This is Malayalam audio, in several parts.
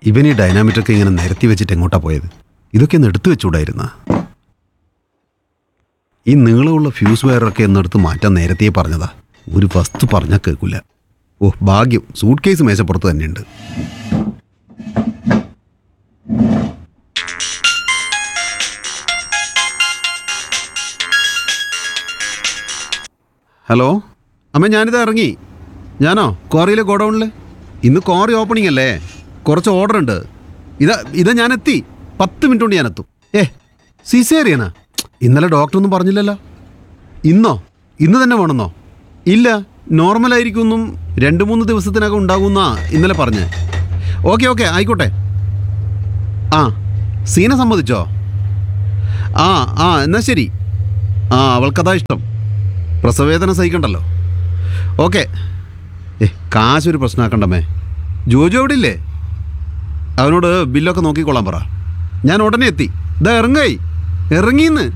ഇവൻ ഈ ഡൈനാമിറ്റൊക്കെ ഇങ്ങനെ നിരത്തി വെച്ചിട്ട് എങ്ങോട്ടാ പോയത് ഇതൊക്കെ ഒന്ന് എടുത്തു വെച്ചുകൂടായിരുന്ന ഈ നീളമുള്ള ഫ്യൂസ് വയറൊക്കെ ഒന്നെടുത്ത് മാറ്റാൻ നേരത്തെ പറഞ്ഞതാ ഒരു വസ്തു പറഞ്ഞാൽ കേൾക്കില്ല ഓ ഭാഗ്യം സൂട്ട് കേസ് മേശപ്പുറത്ത് തന്നെയുണ്ട് ഹലോ അമ്മ ഞാനിത് ഇറങ്ങി ഞാനോ ക്വാറിയിലെ ഗോഡൗണിൽ ഇന്ന് ക്വാറി ഓപ്പണിംഗ് അല്ലേ കുറച്ച് ഓർഡർ ഉണ്ട് ഇതാ ഇതാ ഞാൻ എത്തി പത്ത് മിനിറ്റ് കൊണ്ട് ഞാൻ എത്തും ഏ സിസേറിയനാ ഇന്നലെ ഡോക്ടറൊന്നും പറഞ്ഞില്ലല്ലോ ഇന്നോ ഇന്ന് തന്നെ വേണമെന്നോ ഇല്ല നോർമൽ ആയിരിക്കുമെന്നും രണ്ട് മൂന്ന് ദിവസത്തിനകം ഉണ്ടാകുമെന്നാ ഇന്നലെ പറഞ്ഞേ ഓക്കെ ഓക്കെ ആയിക്കോട്ടെ ആ സീന സമ്മതിച്ചോ ആ ആ എന്നാ ശരി ആ അവൾക്കതാ ഇഷ്ടം പ്രസവവേദന സഹിക്കണ്ടല്ലോ ഓക്കെ ഏ കാശൊരു പ്രശ്നമാക്കണ്ടമ്മേ ജോജു അവിടെ ഇല്ലേ അവനോട് ബില്ലൊക്കെ നോക്കിക്കൊള്ളാൻ പറ ഞാൻ ഉടനെ എത്തി ഇതാ ഇറങ്ങായി ഇറങ്ങിന്ന്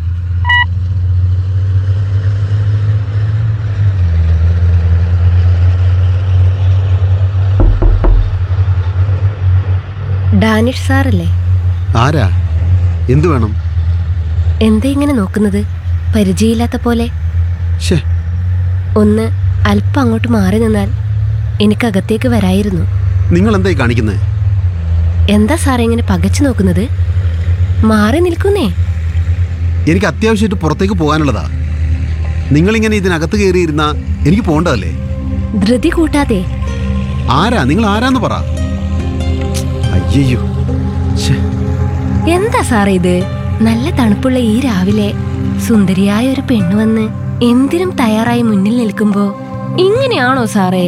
ഡാനിഷ് സാറല്ലേ ആരാ എന്തു വേണം എന്താ ഇങ്ങനെ നോക്കുന്നത് പരിചയമില്ലാത്ത പോലെ ഷേ ഒന്ന് അല്പം അങ്ങോട്ട് മാറി നിന്നാൽ എനിക്കകത്തേക്ക് വരായിരുന്നു നിങ്ങൾ എന്തായി കാണിക്കുന്നത് എന്താ സാറേ ഇങ്ങനെ പകച്ചു നോക്കുന്നത് മാറി നിൽക്കുന്നേ എനിക്ക് അത്യാവശ്യമായിട്ട് പുറത്തേക്ക് പോകാനുള്ളതാ നിങ്ങളിങ്ങനെ ഇതിനകത്ത് കയറിയിരുന്ന എനിക്ക് പോകേണ്ടതല്ലേ ധൃതി കൂട്ടാതെ ആരാ നിങ്ങൾ ആരാന്ന് പറ അയ്യോ ഷേ എന്താ സാറേ ഇത് നല്ല തണുപ്പുള്ള ഈ രാവിലെ സുന്ദരിയായ ഒരു പെണ്ണ് വന്ന് എന്തിനും തയ്യാറായി മുന്നിൽ നിൽക്കുമ്പോ ഇങ്ങനെയാണോ സാറേ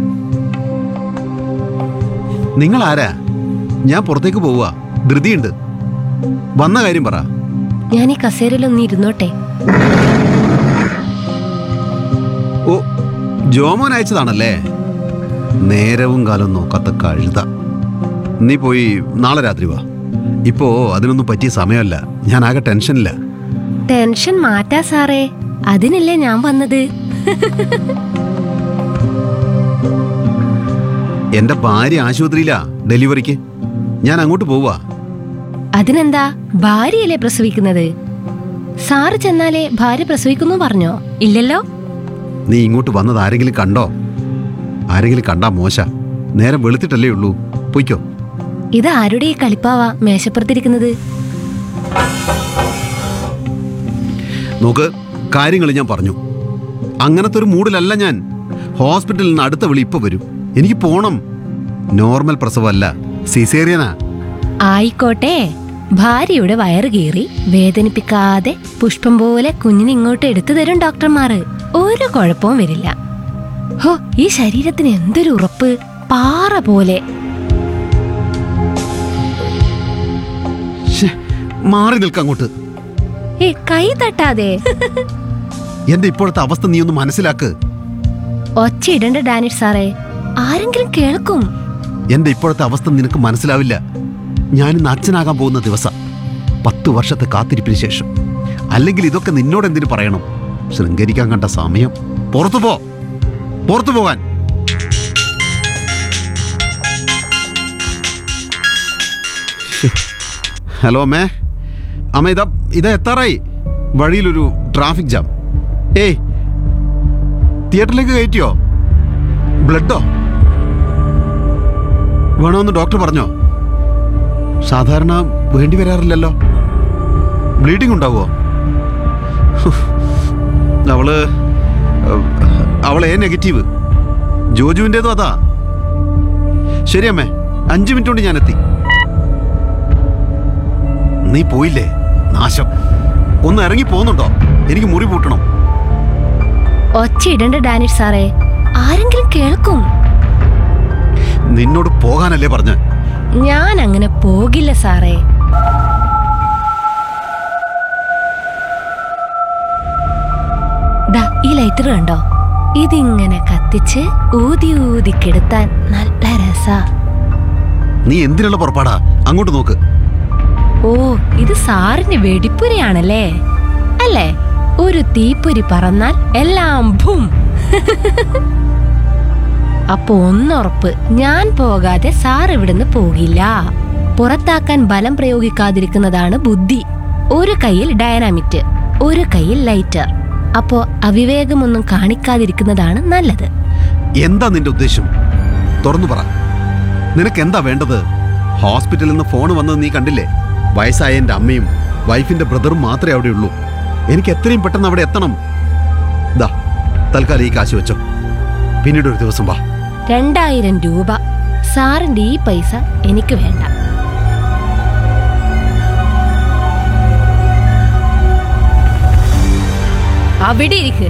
നിങ്ങൾ ആരാ ഞാൻ പുറത്തേക്ക് പോവുക ധൃതിയുണ്ട് വന്ന കാര്യം പറ ഞാൻ ഈ കസേരയിലൊന്ന് ഇരുന്നോട്ടെ ഓ ജോമോൻ അയച്ചതാണല്ലേ നേരവും കാലം നോക്കാത്ത കഴുത നീ പോയി നാളെ രാത്രി വാ ഇപ്പോ അതിനൊന്നും പറ്റിയ സമയമല്ല ഞാൻ ആകെ ടെൻഷനില്ല ടെൻഷൻ മാറ്റാ സാറേ അതിനല്ലേ ഞാൻ വന്നത് എന്റെ ഭാര്യ ആശുപത്രിയിലാ ഡെലിവറിക്ക് ഞാൻ അങ്ങോട്ട് പോവാ അതിനെന്താ ഭാര്യയല്ലേ പ്രസവിക്കുന്നത് സാറ് ചെന്നാലേ ഭാര്യ പ്രസവിക്കുന്നു പറഞ്ഞോ ഇല്ലല്ലോ നീ ഇങ്ങോട്ട് വന്നത് ആരെങ്കിലും കണ്ടോ ആരെങ്കിലും കണ്ടാ മോശ നേരം വെളുത്തിട്ടല്ലേ ഉള്ളൂ പൊയ്ക്കോ ഇത് ആരുടെ ഈ കളിപ്പാവാ മേശപ്പുറത്തിരിക്കുന്നത് നോക്ക് കാര്യങ്ങൾ ഞാൻ പറഞ്ഞു അങ്ങനത്തെ ഒരു മൂഡിലല്ല ഞാൻ ഹോസ്പിറ്റലിൽ നിന്ന് അടുത്ത വിളി ഇപ്പൊ വരും എനിക്ക് പോണം നോർമൽ പ്രസവമല്ല സിസേറിയനാ ആയിക്കോട്ടെ ഭാര്യയുടെ വയറ് കീറി വേദനിപ്പിക്കാതെ പുഷ്പം പോലെ കുഞ്ഞിനെ ഇങ്ങോട്ട് എടുത്തു തരും ഡോക്ടർമാര് ഒരു കുഴപ്പവും വരില്ല ഹോ ഈ ശരീരത്തിന് എന്തൊരു ഉറപ്പ് പാറ പോലെ ശ്ശേ, മാറി നിൽക്ക അങ്ങോട്ട് ഏ കൈ തട്ടാതെ എന്റെ ഇപ്പോഴത്തെ അവസ്ഥ നീ ഒന്ന് മനസ്സിലാക്ക് ഒച്ച ഇടണ്ട ഡാനിഷ് സാറേ ആരെങ്കിലും കേൾക്കും എന്റെ ഇപ്പോഴത്തെ അവസ്ഥ നിനക്ക് മനസ്സിലാവില്ല ഞാനിന്ന് അച്ഛനാകാൻ പോകുന്ന ദിവസം പത്ത് വർഷത്തെ കാത്തിരിപ്പിന് ശേഷം അല്ലെങ്കിൽ ഇതൊക്കെ നിന്നോട് എന്തിനു പറയണം ശൃംഗരിക്കാൻ കണ്ട സമയം പുറത്തു പോ പുറത്തു പോകാൻ ഹലോ അമ്മേ അമ്മ ഇതാ ഇതാ എത്താറായി വഴിയിലൊരു ട്രാഫിക് ജാം ഏയ് തിയേറ്ററിലേക്ക് കയറ്റിയോ ബ്ലഡോ വേണമെന്ന് ഡോക്ടർ പറഞ്ഞോ സാധാരണ വേണ്ടി വരാറില്ലല്ലോ ബ്ലീഡിംഗ് ഉണ്ടാവുമോ അവള് ഏഹ്, അവൾ എ നെഗറ്റീവ് ജോജുവിൻ്റെതും അതാ ശരി അമ്മേ അഞ്ച് മിനിറ്റ് കൊണ്ട് ഞാൻ എത്തി നീ പോയില്ലേ നാശം ഒന്ന് ഇറങ്ങി പോകുന്നുണ്ടോ എനിക്ക് മുറി പൂട്ടണം ഒച്ച ഇടണ്ട ഡാനിഷ് സാറേ ആരെങ്കിലും കേൾക്കും നിന്നോട് പോകാനല്ലേ പറഞ്ഞ് ഞാൻ അങ്ങനെ പോകില്ല സാറേ ദാ ഈ ലൈറ്റർ കണ്ടോ ഇതിങ്ങനെ കത്തിച്ച് ഊതി ഊതി കെടുത്താൻ നല്ല രസാ നീ എന്തിനുള്ള പുറപ്പാടാ അങ്ങോട്ട് നോക്ക് ഓ ഇത് സാറിന്റെ വെടിപ്പുരയാണല്ലേ അല്ലേ ഒരു തീപ്പൊരി പറന്നാൽ എല്ലാം ഭും അപ്പൊ ഒന്നുറപ്പ് ഞാൻ പോകാതെ സാർ ഇവിടുന്ന് പോകില്ല പുറത്താക്കാൻ ബലം പ്രയോഗിക്കാതിരിക്കുന്നതാണ് ബുദ്ധി ഒരു കയ്യിൽ ഡയനാമിറ്റ് ഒരു കയ്യിൽ ലൈറ്റർ അപ്പോ അവിവേകമൊന്നും കാണിക്കാതിരിക്കുന്നതാണ് നല്ലത് എന്താ നിന്റെ ഉദ്ദേശം തുറന്നു പറ നിനക്ക് എന്താ വേണ്ടത് ഹോസ്പിറ്റലിൽ നിന്ന് ഫോൺ വന്നത് നീ കണ്ടില്ലേ വയസ്സായ എൻ്റെ അമ്മയും വൈഫിന്റെ ബ്രദറും മാത്രമേ അവിടെ ഉള്ളൂ എനിക്ക് എത്രയും പെട്ടെന്ന് അവിടെ എത്തണം ദാ തൽക്കാലം ഈ കാശ് വെച്ചോ പിന്നീട് ഒരു ദിവസം വാ രണ്ടായിരം രൂപ സാറിന്റെ ഈ പൈസ എനിക്ക് വേണ്ട അവിടെ ഇരിക്ക്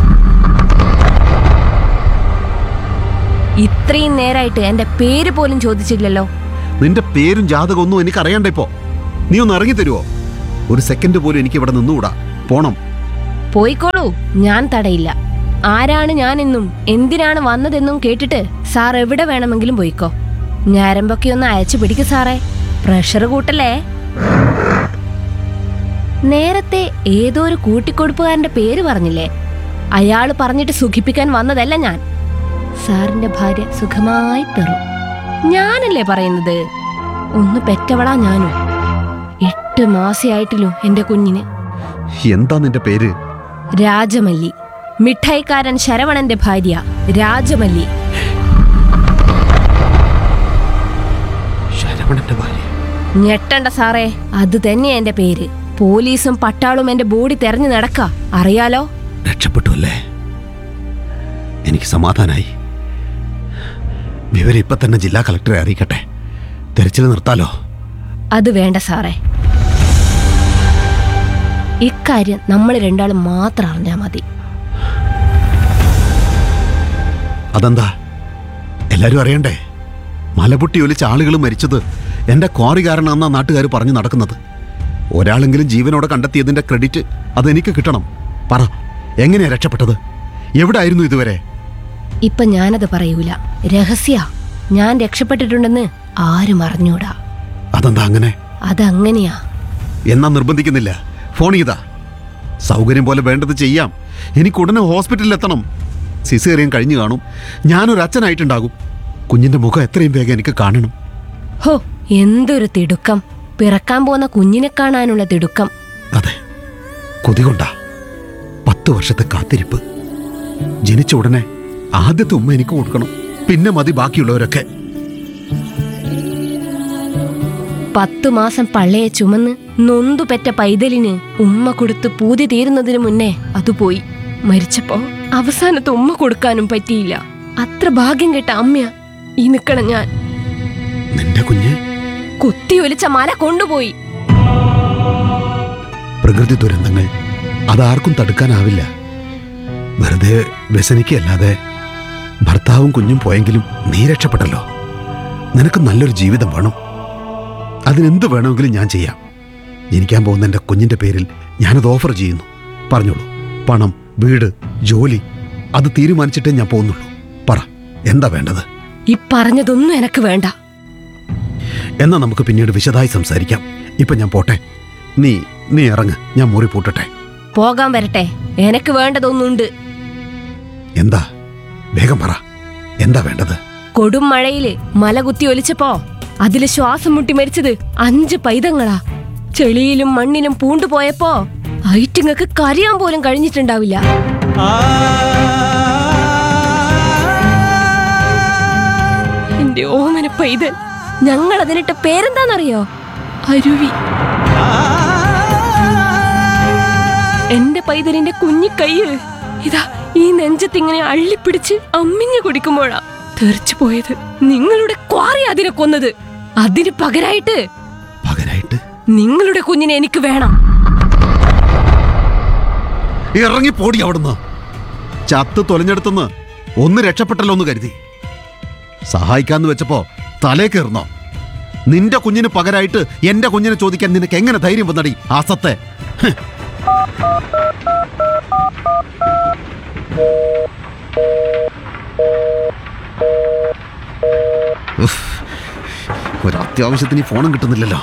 ഇത്രയും നേരായിട്ട് എന്റെ പേര് പോലും ചോദിച്ചില്ലല്ലോ നിന്റെ പേരും ജാതകം ഒന്നും എനിക്ക് അറിയണ്ട ഇപ്പോ നീ ഒന്ന് ഇറങ്ങി തരുവോ ഒരു സെക്കൻഡ് പോലും എനിക്ക് ഇവിടെ നിന്നുകൂടാ പോണം പോയിക്കോളൂ ഞാൻ തടയില്ല ആരാണ് ഞാനെന്നും എന്തിനാണ് വന്നതെന്നും കേട്ടിട്ട് സാർ എവിടെ വേണമെങ്കിലും പോയിക്കോ ഞരമ്പൊക്കെ ഒന്ന് അയച്ചു പിടിക്ക് സാറേ പ്രഷർ കൂട്ടല്ലേ നേരത്തെ ഏതോ ഒരു കൂട്ടിക്കൊടുപ്പുകാരന്റെ പേര് പറഞ്ഞില്ലേ അയാള് പറഞ്ഞിട്ട് സുഖിപ്പിക്കാൻ വന്നതല്ല ഞാൻ സാറിന്റെ ഭാര്യ സുഖമായി പെറും ഞാനല്ലേ പറയുന്നത് ഒന്ന് പെറ്റവളാ ഞാനും എട്ട് മാസമായിട്ടില്ലോ എന്റെ കുഞ്ഞിന് എന്താ നിന്റെ പേര് രാജമല്ലി മിഠായിക്കാരൻ ശരവണന്റെ ഭാര്യ രാജമല്ലി ശരവണന്റെ ഭാര്യ ഞെട്ടണ്ട സാറേ അത് തന്നെയാ എന്റെ പേര് പോലീസും പട്ടാളും എന്റെ ബോഡി തെരഞ്ഞു നടക്ക അറിയാലോ രക്ഷപ്പെട്ടു അല്ലേ എനിക്ക് സമാധാനായി വിവരം ഇപ്പൊ തന്നെ ജില്ലാ കളക്ടറെ അറിയിക്കട്ടെ തെരച്ചിൽ നിർത്താലോ അത് വേണ്ട സാറേ ഇക്കാര്യം നമ്മൾ രണ്ടാളും മാത്രം അറിഞ്ഞാ മതി അതെന്താ എല്ലാരും അറിയണ്ടേ മലപൊട്ടി ഒലിച്ച ആളുകൾ മരിച്ചത് എന്റെ ക്വാറി കാരണമെന്നാ നാട്ടുകാർ പറഞ്ഞു നടക്കുന്നത് ഒരാളെങ്കിലും ജീവനോടെ കണ്ടെത്തിയതിന്റെ ക്രെഡിറ്റ് അതെനിക്ക് കിട്ടണം പറ എങ്ങനെയാ രക്ഷപ്പെട്ടത് എവിടായിരുന്നു ഇതുവരെ ഇപ്പൊ ഞാനത് പറയൂല രഹസ്യ ഞാൻ രക്ഷപ്പെട്ടിട്ടുണ്ടെന്ന് ആരും അറിഞ്ഞൂടാ അതെന്താ അങ്ങനെ അതങ്ങനെയാ എന്നാ നിർബന്ധിക്കുന്നില്ല ഫോൺ ചെയ്താ സൗകര്യം പോലെ വേണ്ടത് ചെയ്യാം എനിക്ക് ഉടനെ ഹോസ്പിറ്റലിൽ എത്തണം സിസേറിയൻ കഴിഞ്ഞു കാണും ഞാനൊരു അച്ഛനായിട്ടുണ്ടാകും കുഞ്ഞിന്റെ മുഖം എത്രയും വേഗം എനിക്ക് കാണണം ഹോ എന്തൊരു തിടുക്കം പിറക്കാൻ പോകുന്ന കുഞ്ഞിനെ കാണാനുള്ള തിടുക്കം അതെ കൊതികൊണ്ടാ പത്ത് വർഷത്തെ കാത്തിരിപ്പ് ജനിച്ച ഉടനെ ആദ്യത്തെ ഉമ്മ എനിക്ക് കൊടുക്കണം പിന്നെ മതി ബാക്കിയുള്ളവരൊക്കെ പത്തു മാസം പള്ളയെ ചുമന്ന് നൊന്തു പെറ്റ പൈതലിന് ഉമ്മ കൊടുത്ത് പൂതി തീരുന്നതിന് മുന്നേ അത് പോയി മരിച്ചപ്പോ അവസാനത്തെ ഉമ്മ കൊടുക്കാനും പറ്റിയില്ല അത്ര ഭാഗ്യം കെട്ട അമ്മയാ ഈ നിക്കണ ഞാൻ നിന്റെ കുഞ്ഞ് കുത്തി ഒലിച്ച മല കൊണ്ടുപോയി പ്രകൃതി ദുരന്തങ്ങൾ അതാർക്കും തടുക്കാനാവില്ല വെറുതെ വ്യസനിക്കല്ലാതെ ഭർത്താവും കുഞ്ഞും പോയെങ്കിലും നീ രക്ഷപ്പെട്ടല്ലോ നിനക്ക് നല്ലൊരു ജീവിതം വേണം അതിനെന്ത് വേണമെങ്കിലും ഞാൻ ചെയ്യാം ജനിക്കാൻ പോകുന്ന എൻ്റെ കുഞ്ഞിൻ്റെ പേരിൽ ഞാനത് ഓഫർ ചെയ്യുന്നു പറഞ്ഞോളൂ പണം വീട് ജോലി അത് തീരുമാനിച്ചിട്ടേ ഞാൻ പോകുന്നുള്ളൂ പറ എന്താ വേണ്ടത് ഈ പറഞ്ഞതൊന്നും എനക്ക് വേണ്ട എന്നാ നമുക്ക് പിന്നീട് വിശദമായി സംസാരിക്കാം ഇപ്പൊ ഞാൻ പോട്ടെ നീ നീ ഇറങ്ങ് ഞാൻ മുറി പൂട്ടട്ടെ പോകാൻ വരട്ടെ എനക്ക് വേണ്ടതൊന്നുണ്ട് എന്താ വേഗം പറ എന്താ വേണ്ടത് കൊടും മഴയില് മല കുത്തി ഒലിച്ചപ്പോ അതില് ശ്വാസം മുട്ടി മരിച്ചത് അഞ്ച് പൈതങ്ങളാ ചെളിയിലും മണ്ണിലും പൂണ്ടുപോയപ്പോ ഐറ്റിങ്ങക്ക് കരയാൻ പോലും കഴിഞ്ഞിട്ടുണ്ടാവില്ല എന്റെ ഓമന പൈതൽ ഞങ്ങൾ അതിനിട്ട പേരെന്താന്നറിയോ അരുവി എന്റെ പൈതലിന്റെ കുഞ്ഞിക്കൈയ് ഇതാ ഈ നെഞ്ചത്തിങ്ങനെ അള്ളിപ്പിടിച്ച് അമ്മിഞ്ഞു കുടിക്കുമ്പോഴാ തെറിച്ചു പോയത് നിങ്ങളുടെ ക്വാറി അതിനെ കൊന്നത് അതിന് പകരായിട്ട് പകരായിട്ട് നിങ്ങളുടെ കുഞ്ഞിനെ എനിക്ക് വേണം ഇറങ്ങി പോടി അവിടുന്ന് ചത്ത് തൊലഞ്ഞെടുത്തുനിന്ന് ഒന്ന് രക്ഷപ്പെട്ടല്ലോ എന്ന് കരുതി സഹായിക്കാന്ന് വെച്ചപ്പോ തലേ കയറുന്നോ നിന്റെ കുഞ്ഞിന് പകരായിട്ട് എന്റെ കുഞ്ഞിനെ ചോദിക്കാൻ നിനക്ക് എങ്ങനെ ധൈര്യം വന്നടി ആസത്തെ ഹ്. ഉഫ്. ഒരു അത്യാവശ്യത്തിന് ഈ ഫോണും കിട്ടുന്നില്ലല്ലോ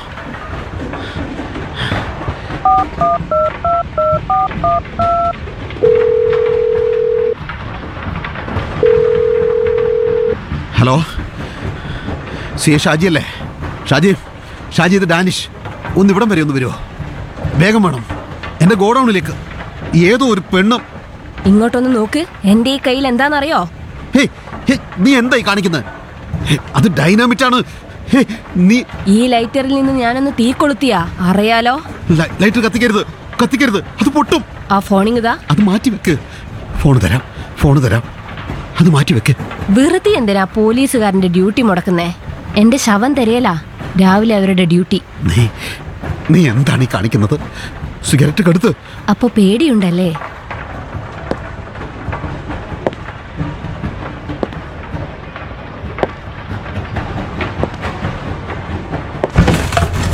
ഹലോ സി എ ഷാജി അല്ലേ ഷാജി ഷാജി ഇത് ഡാനിഷ് ഒന്ന് ഇവിടം വരെ ഒന്ന് വരുമോ വേഗം വേണം എൻ്റെ ഗോഡൗണിലേക്ക് ഏതോ ഒരു പെണ്ണ് ഇങ്ങോട്ടൊന്ന് നോക്ക് എന്റെ ഈ കയ്യിൽ എന്താണെന്നറിയോ ഹേ ഹേ നീ എന്തായി കാണിക്കുന്നത് ഹേ, അത് ഡൈനാമിറ്റ് ആണ് ഹേ നീ ഈ ലൈറ്ററിൽ നിന്ന് ഞാനൊന്ന് തീ കൊളുത്തിയാ അറിയാലോ ലൈ- ലൈറ്റ് കത്തിക്കരുത് കത്തിക്കരുത് അത് പൊട്ടും ആ ഫോണിങ്ങിതാ അത് മാറ്റി വെക്ക് ഫോൺ തരാം ഫോൺ തരാം അത് മാറ്റി വെക്ക് വെറുതെ എന്തിനാ പോലീസുകാരന്റെ ഡ്യൂട്ടി മുടക്കുന്നേ എന്റെ ശവം തരയലാ രാവിലെ അവരുടെ ഡ്യൂട്ടി നീ നീ എന്താണ് ഈ കാണിക്കുന്നത് സിഗരറ്റ് കടുത്ത് അപ്പൊ പേടിയുണ്ടല്ലേ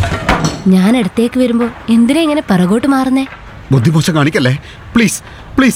ഞാൻ അടുത്തേക്ക് വരുമ്പോ എന്തിനാ ഇങ്ങനെ പിറകോട്ട് മാറുന്നേ ബുദ്ധിമോശം കാണിക്കല്ലേ പ്ലീസ് പ്ലീസ്